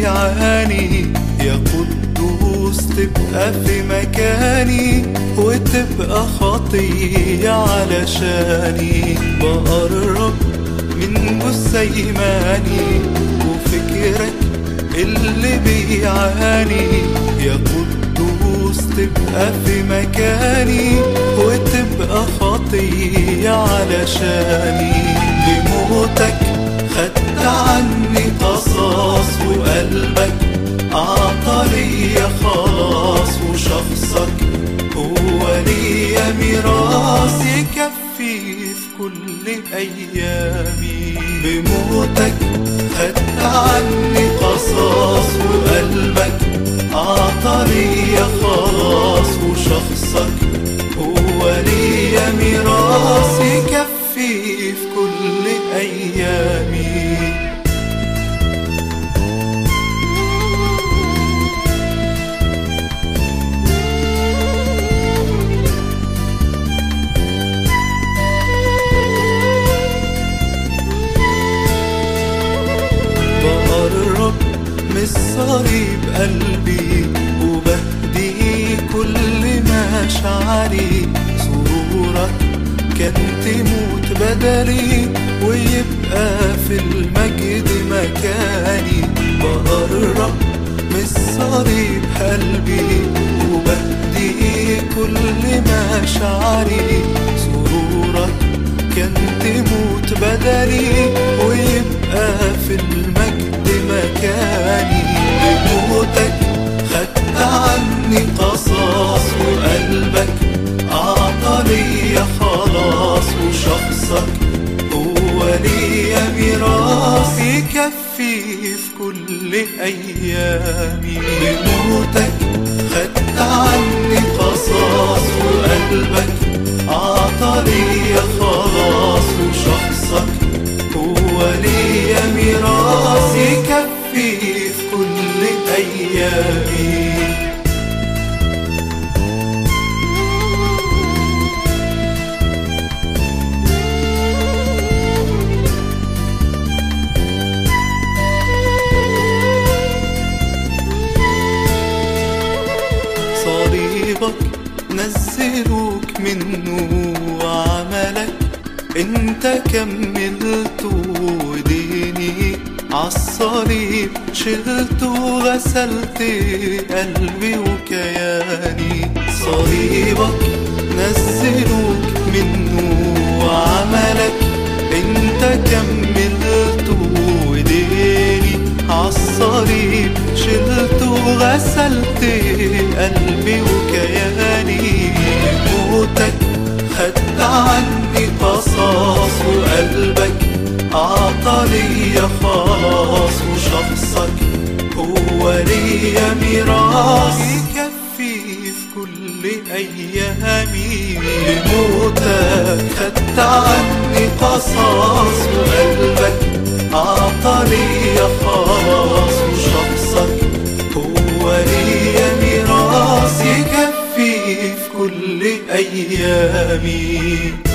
بيعاني يا قدوس تبقى في مكاني وتبقى خطية علشاني بقرب من جثيماني وفكرك اللي بيعاني يا قدوس تبقى في مكاني وتبقى خطية علشاني بموتك خدت عني قصاص وقلبك أعطى ليا خلاص وشخصك هو ليا ميراث يكفي في كل أيامي بموتك خدت عني قصاص وقلبك أعطى ليا خلاص وشخصك هو ليا ميراث يكفي في كل أيامي بقرب من الصليب قلبي وبهدي كل مشاعري سرورك كان تموت بدلي ويبقى في المجد مكاني بقرب من الصليب قلبي وبهدي كل مشاعري سرورك كان تموت بدلي ويبقى في المجد مكاني بموتك خدت عني قصاص وقلبك أعطى ليا خلاص وشخصك هو ليا ميراث يكفي في كل أيامي بموتك خدت عني قصاص وقلبك أعطى ليا خلاص وشخصك هو ليا ميراث يكفي في كل أيامي صليبك نزلوك منه وعملك انت كملته وديني عالصليب شلته وغسلت قلبي وكياني صليبك نزلوك منه وعملك انت كملته وديني عالصليب شلته وغسلت قلبي وكياني موتك خدت عني قصاص وقلبك أعطى ليا خلاص وشخصك هو ليا ميراث يكفي في كل أيامي بموتك خدت عني قصاص وقلبك أعطى ليا خلاص وشخصك هو ليا ميراث يكفي في كل أيامي